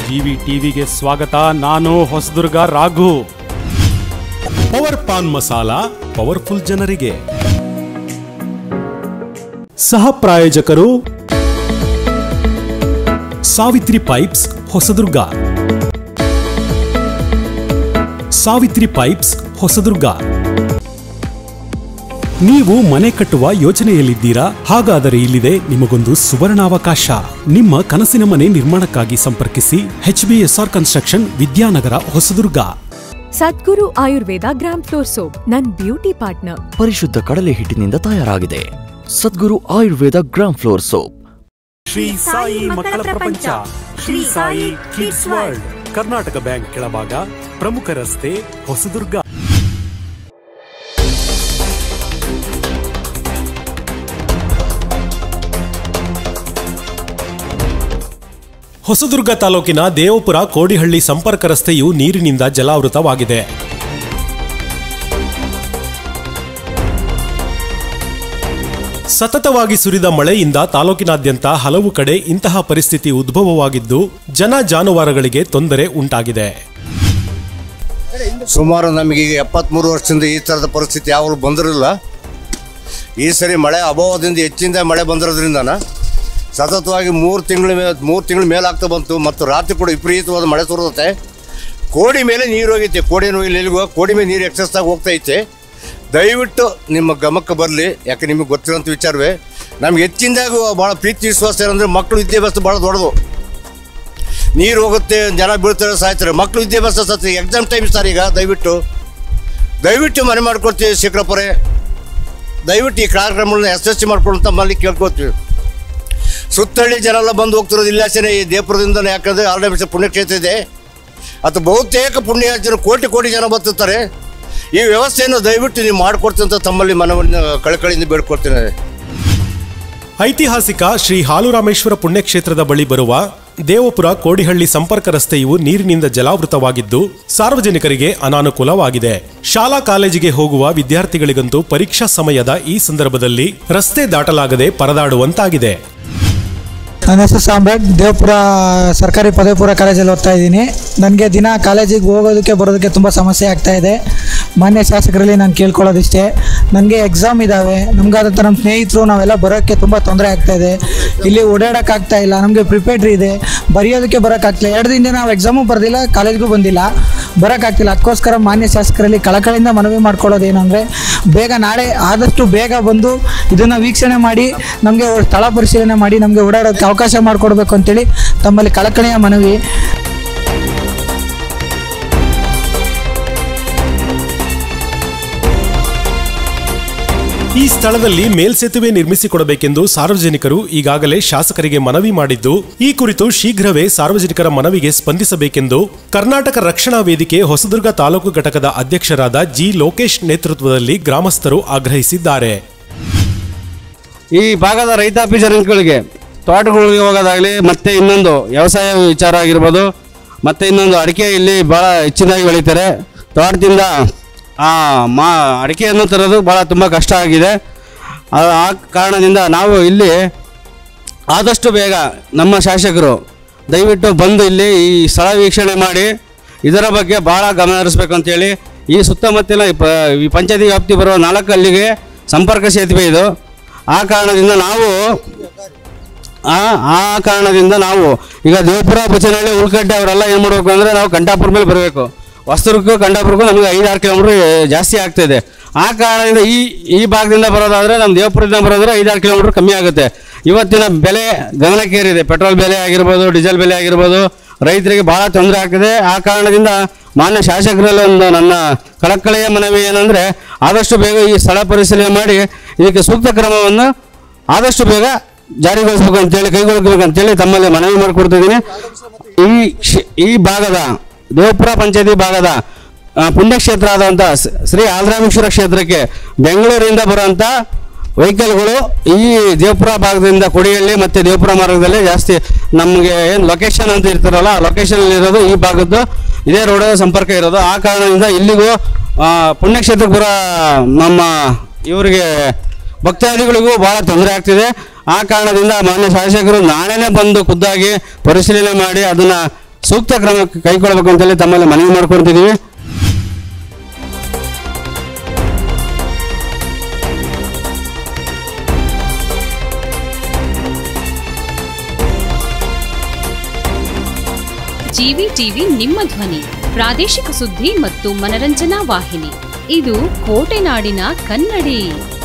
GV ಟಿವಿಗೆ ಸ್ವಾಗತ ನಾನು ಹೊಸದುರ್ಗ ರಾಘು ಪವರ್ ಪಾನ್ ಮಸಾಲ ಪವರ್ಫುಲ್ ಜನರಿಗೆ ಸಹ ಪ್ರಾಯೋಜಕರು ಸಾವಿತ್ರಿ ಪೈಪ್ಸ್ ಹೊಸದುರ್ಗ ಸಾವಿತ್ರಿ ಪೈಪ್ಸ್ ಹೊಸದುರ್ಗ ನೀವು ಮನೆ ಕಟ್ಟುವ ಯೋಚನೆಯಲ್ಲಿದ್ದೀರಾ ಹಾಗಾದರೆ ಇಲ್ಲಿದೆ ನಿಮಗೊಂದು ಸುವರ್ಣಾವಕಾಶ ನಿಮ್ಮ ಕನಸಿನ ಮನೆ ನಿರ್ಮಾಣಕ್ಕಾಗಿ ಸಂಪರ್ಕಿಸಿ H B S R construction Vidyanagar Hosadurga Sadguru Ayurveda gram flour soap ನನ್ ಬ್ಯೂಟಿ ಪಾರ್ಟ್ನರ್ ಪರಿಶುದ್ಧ ಕಡಲೆ ಹಿಟ್ಟಿನಿಂದ ತಯಾರಾಗಿದೆ Sadguru Ayurveda gram flour soap Shri Sai ಮಕ್ಕಳ ಪ್ರಪಂಚ Shri Sai kids world Karnataka bank ಕೆಳಭಾಗ ಪ್ರಮುಖ ರಸ್ತೆ ಹೊಸದುರ್ಗ ಹೊಸದುರ್ಗ ತಾಲೂಕಿನ ದೇವಪುರ ಕೋಡಿಹಳ್ಳಿ ಸಂಪರ್ಕ ರಸ್ತೆಯು ನೀರಿನಿಂದ ಜಲಾವೃತವಾಗಿದೆ ಸತತವಾಗಿ ಸುರಿದ ಮಳೆಯಿಂದ ತಾಲೂಕಿನಾದ್ಯಂತ ಹಲವು ಕಡೆ ಇಂತಹ ಪರಿಸ್ಥಿತಿ ಉದ್ಭವವಾಗಿದ್ದು ಜನ ಜಾನುವಾರುಗಳಿಗೆ ತೊಂದರೆ ಉಂಟಾಗಿದೆ ಸುಮಾರು ನಮಗೆ ಈಗ ಎಪ್ಪತ್ತ್ಮೂರು ವರ್ಷದಿಂದ ಈ ಥರದ ಪರಿಸ್ಥಿತಿ ಯಾವಾಗಲೂ ಬಂದಿರಲಿಲ್ಲ ಈ ಸರಿ ಮಳೆ ಅಭಾವದಿಂದ ಹೆಚ್ಚಿಂದ ಮಳೆ ಬಂದಿರೋದ್ರಿಂದನ ಸತತವಾಗಿ ಮೂರು ತಿಂಗಳ ಮೇಲೆ ಮೂರು ತಿಂಗಳ ಮೇಲಾಗ್ತಾ ಬಂತು ಮತ್ತು ರಾತ್ರಿ ಕೂಡ ವಿಪರೀತವಾದ ಮಳೆ ಸುರಿದತೆ ಕೋಡಿ ಮೇಲೆ ನೀರು ಹೋಗೈತೆ ಕೋಡಿ ಇಲ್ಲಿ ಎಲ್ಲಿಗೂ ಕೋಡಿ ಮೇಲೆ ನೀರು ಎಕ್ಸಸ್ ಆಗಿ ಹೋಗ್ತಾ ಐತೆ ದಯವಿಟ್ಟು ನಿಮ್ಮ ಗಮನಕ್ಕೆ ಬರಲಿ ಯಾಕೆ ನಿಮಗೆ ಗೊತ್ತಿರೋಂಥ ವಿಚಾರವೇ ನಮ್ಗೆ ಹೆಚ್ಚಿನದಾಗೂ ಭಾಳ ಪ್ರೀತಿ ವಿಶ್ವಾಸ ಏನಂದರೆ ಮಕ್ಕಳು ವಿದ್ಯಾಭ್ಯಾಸ ಭಾಳ ದೊಡ್ಡದು ನೀರು ಹೋಗುತ್ತೆ ಜನ ಬೀಳ್ತಾರೆ ಸಾಯ್ತಾರೆ ಮಕ್ಕಳು ವಿದ್ಯಾಭ್ಯಾಸ ಸತ್ತಿ ಎಕ್ಸಾಮ್ ಟೈಮ್ ಸರ್ ಈಗ ದಯವಿಟ್ಟು ದಯವಿಟ್ಟು ಮನೆ ಮಾಡ್ಕೊಡ್ತೀವಿ ಶಿಖರಪುರೆ ದಯವಿಟ್ಟು ಈ ಕಾರ್ಯಕ್ರಮಗಳನ್ನ ಯಶಸ್ವಿ ಮಾಡ್ಕೊಂಡು ತಮ್ಮಲ್ಲಿ ಕೇಳ್ಕೊತೀವಿ ಸುತ್ತಹಳ್ಳಿ ಜನ ಎಲ್ಲ ಬಂದು ಹೋಗ್ತಿರೋದು ಇಲ್ಲಾಸನೆ ಈ ದೇಪುರದಿಂದನೇ ಯಾಕಂದರೆ ಆಲ್ರೆಡಿ ಪುಣ್ಯಕ್ಷೇತ್ರ ಇದೆ ಅಥವಾ ಬಹುತೇಕ ಪುಣ್ಯ ಜನ ಕೋಟಿ ಕೋಟಿ ಜನ ಬರ್ತಿರ್ತಾರೆ ಈ ವ್ಯವಸ್ಥೆಯನ್ನು ದಯವಿಟ್ಟು ನೀವು ಮಾಡಿಕೊಡ್ತೀನಿ ಅಂತ ತಮ್ಮಲ್ಲಿ ಮನವನ್ನು ಕಳಕಳಿಯಿಂದ ಬೇಡ್ಕೊಡ್ತೀನಿ ಐತಿಹಾಸಿಕ ಶ್ರೀ ಹಾಲುರಾಮೇಶ್ವರ ಪುಣ್ಯಕ್ಷೇತ್ರದ ಬಳಿ ಬರುವ ದೇವಪುರ ಕೋಡಿಹಳ್ಳಿ ಸಂಪರ್ಕ ರಸ್ತೆಯು ನೀರಿನಿಂದ ಜಲಾವೃತವಾಗಿದ್ದು ಸಾರ್ವಜನಿಕರಿಗೆ ಅನಾನುಕೂಲವಾಗಿದೆ ಶಾಲಾ ಕಾಲೇಜಿಗೆ ಹೋಗುವ ವಿದ್ಯಾರ್ಥಿಗಳಿಗಂತೂ ಪರೀಕ್ಷಾ ಸಮಯದ ಈ ಸಂದರ್ಭದಲ್ಲಿ ರಸ್ತೆ ದಾಟಲಾಗದೆ ಪರದಾಡುವಂತಾಗಿದೆ ನನ್ನ ಹೆಸರು ಸಾಮ್ರಾಟ್ ದೇವಪುರ ಸರ್ಕಾರಿ ಪದವಿ ಪೂರ್ವ ಕಾಲೇಜಲ್ಲಿ ಓದ್ತಾ ಇದ್ದೀನಿ ನನಗೆ ದಿನ ಕಾಲೇಜಿಗೆ ಹೋಗೋದಕ್ಕೆ ಬರೋದಕ್ಕೆ ತುಂಬ ಸಮಸ್ಯೆ ಆಗ್ತಾ ಇದೆ ಮಾನ್ಯ ಶಾಸಕರಲ್ಲಿ ನಾನು ಕೇಳ್ಕೊಳ್ಳೋದಿಷ್ಟೇ ನನಗೆ ಎಕ್ಸಾಮ್ ಇದ್ದಾವೆ ನಮಗಾದಂಥ ನಮ್ಮ ಸ್ನೇಹಿತರು ನಾವೆಲ್ಲ ಬರೋಕ್ಕೆ ತುಂಬ ತೊಂದರೆ ಆಗ್ತಾ ಇದೆ ಇಲ್ಲಿ ಓಡಾಡೋಕ್ಕಾಗ್ತಾ ಇಲ್ಲ ನಮಗೆ ಪ್ರಿಪೇರ್ಡ್ರಿ ಇದೆ ಬರೆಯೋದಕ್ಕೆ ಬರೋಕ್ಕಾಗ್ತಿಲ್ಲ ಎರಡು ದಿನದಿಂದ ನಾವು ಎಕ್ಸಾಮು ಬರೆದಿಲ್ಲ ಕಾಲೇಜ್ಗೂ ಬಂದಿಲ್ಲ ಬರೋಕ್ಕಾಗ್ತಿಲ್ಲ ಅದಕ್ಕೋಸ್ಕರ ಮಾನ್ಯ ಶಾಸಕರಲ್ಲಿ ಕಳಕಳಿಯಿಂದ ಮನವಿ ಮಾಡ್ಕೊಳ್ಳೋದೇನು ಅಂದರೆ ಬೇಗ ನಾಳೆ ಆದಷ್ಟು ಬೇಗ ಬಂದು ಇದನ್ನು ವೀಕ್ಷಣೆ ಮಾಡಿ ನಮಗೆ ಸ್ಥಳ ಪರಿಶೀಲನೆ ಮಾಡಿ ನಮಗೆ ಓಡಾಡೋಕ್ಕೆ ಅವಕಾಶ ಮಾಡಿಕೊಡ್ಬೇಕು ಅಂತೇಳಿ ತಮ್ಮಲ್ಲಿ ಕಳಕಳಿಯ ಮನವಿ ಈ ಸ್ಥಳದಲ್ಲಿ ಮೇಲ್ಸೇತುವೆ ನಿರ್ಮಿಸಿಕೊಡಬೇಕೆಂದು ಸಾರ್ವಜನಿಕರು ಈಗಾಗಲೇ ಶಾಸಕರಿಗೆ ಮನವಿ ಮಾಡಿದ್ದು ಈ ಕುರಿತು ಶೀಘ್ರವೇ ಸಾರ್ವಜನಿಕರ ಮನವಿಗೆ ಸ್ಪಂದಿಸಬೇಕೆಂದು ಕರ್ನಾಟಕ ರಕ್ಷಣಾ ವೇದಿಕೆ ಹೊಸದುರ್ಗ ತಾಲೂಕು ಘಟಕದ ಅಧ್ಯಕ್ಷರಾದ ಜಿ ಲೋಕೇಶ್ ನೇತೃತ್ವದಲ್ಲಿ ಗ್ರಾಮಸ್ಥರು ಆಗ್ರಹಿಸಿದ್ದಾರೆ ಈ ಭಾಗದ ರೈತಾಪಿ ಜನಗಳಿಗೆ ತೋಟಗಳಿಗೆ ಹೋಗೋದಾಗಲಿ ಮತ್ತು ಇನ್ನೊಂದು ವ್ಯವಸಾಯ ವಿಚಾರ ಆಗಿರ್ಬೋದು ಮತ್ತು ಇನ್ನೊಂದು ಅಡಿಕೆ ಇಲ್ಲಿ ಭಾಳ ಹೆಚ್ಚಿನಾಗಿ ಬೆಳೀತಾರೆ ತೋಟದಿಂದ ಆ ಮಾ ಅಡಿಕೆಯನ್ನು ತರೋದು ಭಾಳ ತುಂಬ ಕಷ್ಟ ಆಗಿದೆ ಆ ಆ ಕಾರಣದಿಂದ ನಾವು ಇಲ್ಲಿ ಆದಷ್ಟು ಬೇಗ ನಮ್ಮ ಶಾಸಕರು ದಯವಿಟ್ಟು ಬಂದು ಇಲ್ಲಿ ಈ ಸ್ಥಳ ವೀಕ್ಷಣೆ ಮಾಡಿ ಇದರ ಬಗ್ಗೆ ಭಾಳ ಗಮನ ಹರಿಸ್ಬೇಕು ಅಂತೇಳಿ ಈ ಸುತ್ತಮುತ್ತಲಿನ ಈ ಪ ಈ ಪಂಚಾಯತಿ ವ್ಯಾಪ್ತಿ ಬರುವ ನಾಲ್ಕು ಹಳ್ಳಿಗೆ ಸಂಪರ್ಕ ಸೇತುವೆ ಇದು ಆ ಕಾರಣದಿಂದ ನಾವು ಆ ಆ ಕಾರಣದಿಂದ ನಾವು ಈಗ ದೇವಪುರ ಬಚನಹಳ್ಳಿ ಉಳ್ಕಡ್ಡೆ ಅವರೆಲ್ಲ ಏನು ಮಾಡಬೇಕು ಅಂದರೆ ನಾವು ಕಂಠಾಪುರ ಮೇಲೆ ಬರಬೇಕು ವಸ್ತುರ್ಗೂ ಕಂಠಾಪುರಕ್ಕೂ ನಮಗೆ ಐದಾರು ಕಿಲೋಮೀಟ್ರ್ ಜಾಸ್ತಿ ಆಗ್ತಾಯಿದೆ ಆ ಕಾರಣದಿಂದ ಈ ಈ ಭಾಗದಿಂದ ಬರೋದಾದರೆ ನಮ್ಮ ದೇವಪುರದಿಂದ ಬರೋದ್ರೆ ಐದಾರು ಕಿಲೋಮೀಟ್ರ್ ಕಮ್ಮಿ ಆಗುತ್ತೆ ಇವತ್ತಿನ ಬೆಲೆ ಗಮನಕ್ಕೇರಿದೆ ಪೆಟ್ರೋಲ್ ಬೆಲೆ ಆಗಿರ್ಬೋದು ಡೀಸೆಲ್ ಬೆಲೆ ಆಗಿರ್ಬೋದು ರೈತರಿಗೆ ಭಾಳ ತೊಂದರೆ ಆಗ್ತಿದೆ ಆ ಕಾರಣದಿಂದ ಮಾನ್ಯ ಶಾಸಕರಲ್ಲಿ ಒಂದು ನನ್ನ ಕಳಕಳೆಯ ಮನವಿ ಏನಂದರೆ ಆದಷ್ಟು ಬೇಗ ಈ ಸ್ಥಳ ಪರಿಶೀಲನೆ ಮಾಡಿ ಇದಕ್ಕೆ ಸೂಕ್ತ ಕ್ರಮವನ್ನು ಆದಷ್ಟು ಬೇಗ ಜಾರಿಗೊಳಿಸ್ಬೇಕು ಅಂತೇಳಿ ಕೈಗೊಳ್ಳಬೇಕು ಅಂತೇಳಿ ತಮ್ಮಲ್ಲಿ ಮನವಿ ಮಾಡಿಕೊಡ್ತಿದ್ದೀನಿ ಈ ಕ್ಷ- ಈ ಭಾಗದ ದೇವಪುರ ಪಂಚಾಯತಿ ಭಾಗದ ಆ, ಪುಣ್ಯಕ್ಷೇತ್ರ ಆದಂಥ ಸ್- ಶ್ರೀ ಆಲ್ರಾಮೇಶ್ವರ ಕ್ಷೇತ್ರಕ್ಕೆ ಬೆಂಗಳೂರಿಂದ ಬರುವಂಥ ವೆಹಿಕಲ್ಗಳು ಈ ದೇವಪುರ ಭಾಗದಿಂದ ಕೊಡಿಹಳ್ಳಿ ಮತ್ತು ದೇವಪುರ ಮಾರ್ಗದಲ್ಲಿ ಜಾಸ್ತಿ ನಮಗೆ ಏನು ಲೊಕೇಶನ್ ಅಂತ ಇರ್ತಾರಲ್ಲ ಲೊಕೇಶನ್ ಇರೋದು ಈ ಭಾಗದ್ದು ಇದೇ ರೋಡ್ ಸಂಪರ್ಕ ಇರೋದು ಆ ಕಾರಣದಿಂದ ಇಲ್ಲಿಗೂ ಆ, ಪುಣ್ಯಕ್ಷೇತ್ರಕ್ಕೆ ಬರೋ ನಮ್ಮ ಇವರಿಗೆ ಭಕ್ತಾದಿಗಳಿಗೂ ಭಾಳ ತೊಂದರೆ ಆಗ್ತಿದೆ ಆ ಕಾರಣದಿಂದ ಮಾನ್ಯ ಶಾಸಕರು ನಾಳೆನೇ ಬಂದು ಖುದ್ದಾಗಿ ಪರಿಶೀಲನೆ ಮಾಡಿ ಅದನ್ನು ಸೂಕ್ತ ಕ್ರಮ ಕೈಗೊಳ್ಳಬೇಕು ಅಂತೇಳಿ ತಮ್ಮಲ್ಲಿ ಮನವಿ ಮಾಡ್ಕೊಳ್ತಿದ್ದೀವಿ ಜಿವಿ ಟಿವಿ ನಿಮ್ಮ ಧ್ವನಿ ಪ್ರಾದೇಶಿಕ ಸುದ್ದಿ ಮತ್ತು ಮನರಂಜನಾ ವಾಹಿನಿ ಇದು ಕೋಟೆನಾಡಿನ ಕನ್ನಡಿ